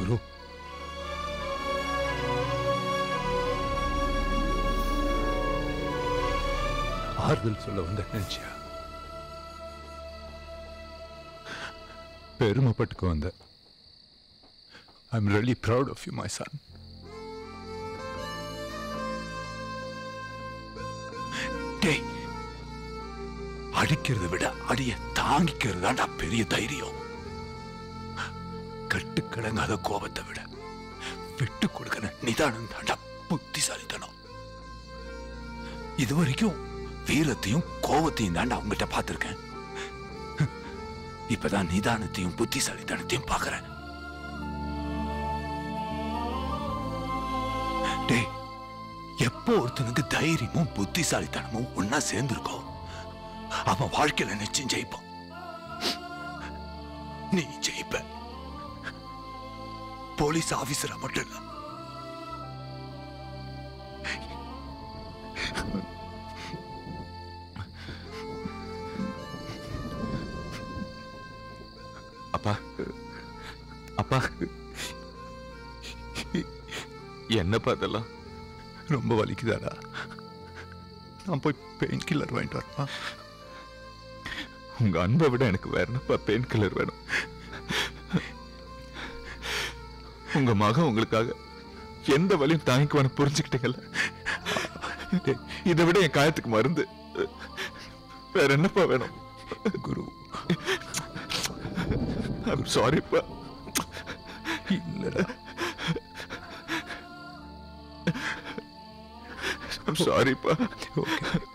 குரு ஆறுதல் சொல்ல வந்த நினைச்சியா பெருமைப்பட்டுக்கு வந்த I am really proud of you my son டேய் அடிக்கிறத விட அடிய தாங்கிக்கிறது தான்டா பெரிய தைரியம் கட்டுக்கடங்காத கோபத்தை விட விட்டு கொடுக்கிற நிதானம் தாண்டா புத்திசாலித்தனம் இதுவரைக்கும் வீரத்தையும் கோபத்தையும் தாண்டா அவங்ககிட்ட பார்த்திருக்கேன் இப்பதான் நிதானத்தையும் புத்திசாலித்தனத்தையும் பார்க்கறேன் டேய் எப்போ ஒருத்தனுக்கு தைரியமும் புத்திசாலித்தனமும் ஒன்னா சேர்ந்திருக்கோ அவன் வாழ்க்கையில நிச்சயம் ஜெயிப்பான் நீ ஜெயிப்ப போலீஸ் ஆபீசரா மட்டும் இல்ல அப்பா அப்பா என்னப்பா அதெல்லாம் ரொம்ப வலிக்குதாடா நான் போய் பெயின் கில்லர் வாங்கிட்டு வரப்பா உங்க அன்பை விட எனக்கு வேற என்னப்பா பெயின் கில்லர் வேணும் உங்க மகன் உங்களுக்காக எந்த வலியும் தாங்கிக்குவான்னு புரிஞ்சுக்கிட்டீங்கல்ல இதை விட என் காயத்துக்கு மருந்து வேற என்னப்பா வேணும் குரு சாரிப்பா இல்லடா சாரிப்பா ஓகே